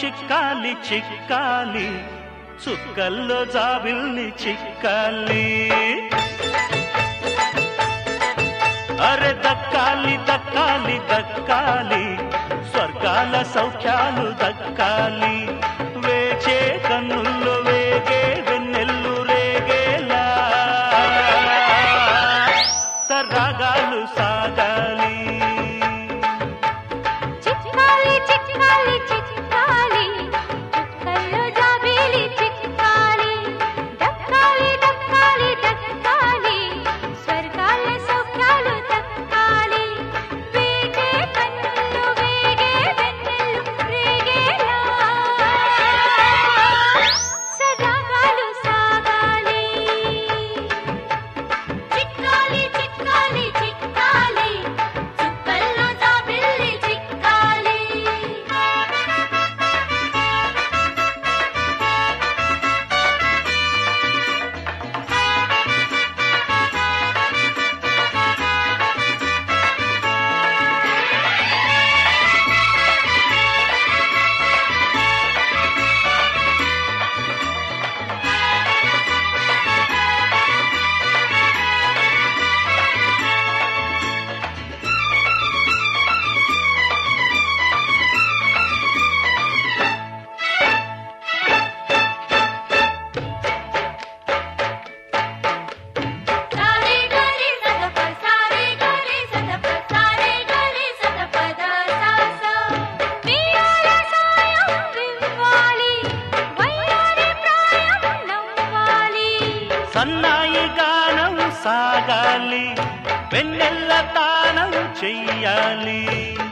చిక్కాలి చిక్కాలి చుక్కల్లో జాబిల్ని చిక్కాలి అరే దక్కాలి దక్కాలి దక్కాలి స్వర్గాల సౌఖ్యాలు దక్కాలి వేచే కన్నుల్లో వేగే వెన్నెల్లు రేగేలా సరాగాలు సాగాలి చిక్కాలి చిక్కాలి చిక్కాలి చుక్కల్లో జాబిలి చిక్కాలి దక్కాలి దక్కాలి దక్కాలి స్వర్గాల సౌఖ్యాలు దక్కాలి వేగే కన్నులు వేగే వెన్నెల్లు రేగేలా సరాగాలు సాగాలి చిక్కాలి చిక్కాలి చిక్కాలి చుక్కల్లో జాబిల్లి చిక్కాలి సారే గరి సదప సారే గరి సదప సారే గరి సదప దసాస వియాల సాయం వివ్వాలి వయ్యారి ప్రాయం నవ్వాలి సన్నాయి గానం సాగాలి వెన్నెల్ల తానం చెయ్యాలి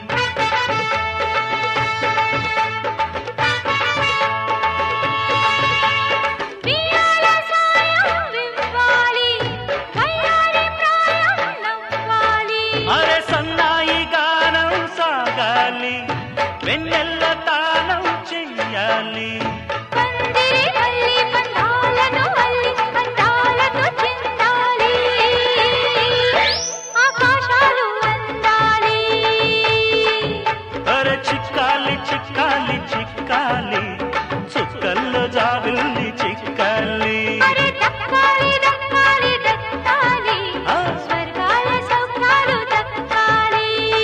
వియాల సాయం వివ్వాలి వయ్యారి ప్రాయం నవ్వాలి అరే సన్నాయి గానం సాగాలి వెన్నెల్ల తానం చెయ్యాలి పందిరి అల్లి పండాలను అల్లి పండాలతో చిందాలి ఆకాశాలు అందాలి అరే చిక్కాలి చిక్కాలి చిక్కాలి చుక్కల్లో జాబిల్ని చిక్కాలి అరే దక్కాలి దక్కాలి దక్కాలి ఆ. స్వర్గాల సౌఖ్యాలు దక్కాలి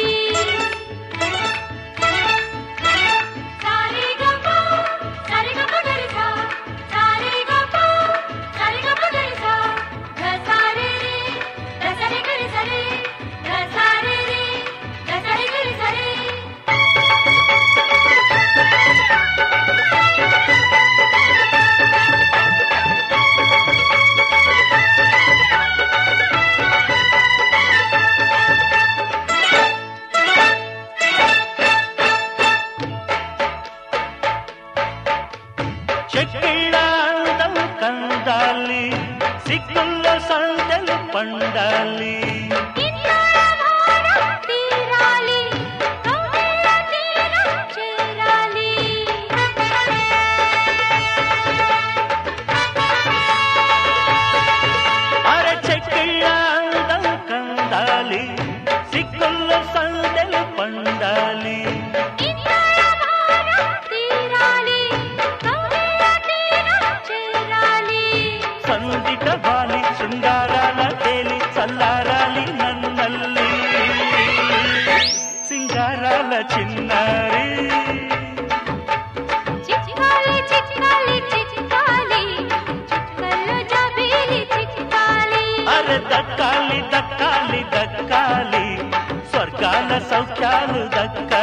సారీ గప సారీ గప గరిసా సారీ గప సారీ గప గరిసా గసారే రే గసరే గరిసరే గసారే రే గసరే గరిసరే చెక్కిళ్ళ అందం కందాలి సిగ్గుల్లో సందెలు పండాలి ఇన్నాళ్ళ భారం తీరాలి కౌగిళ్ళ తీరం చేరాలి అరే చెక్కిళ్ళ అందం కందాలి సిగ్గుల్లో సందెలు పండాలి ఇన్నాళ్ళ భారం తీరాలి కౌగిళ్ళ తీరం చేరాలి సందిట వాలి శృంగారాల తేలి చల్లారాలి నన్నల్లి సింగారాల చిన్నారి చిక్కాలి చిక్కాలి చిక్కాలి చుక్కల్లో జాబిలి చిక్కాలి అరే దక్కాలి దక్కాలి దక్కాలి స్వర్గాల సౌఖ్యాలు దక్కాలి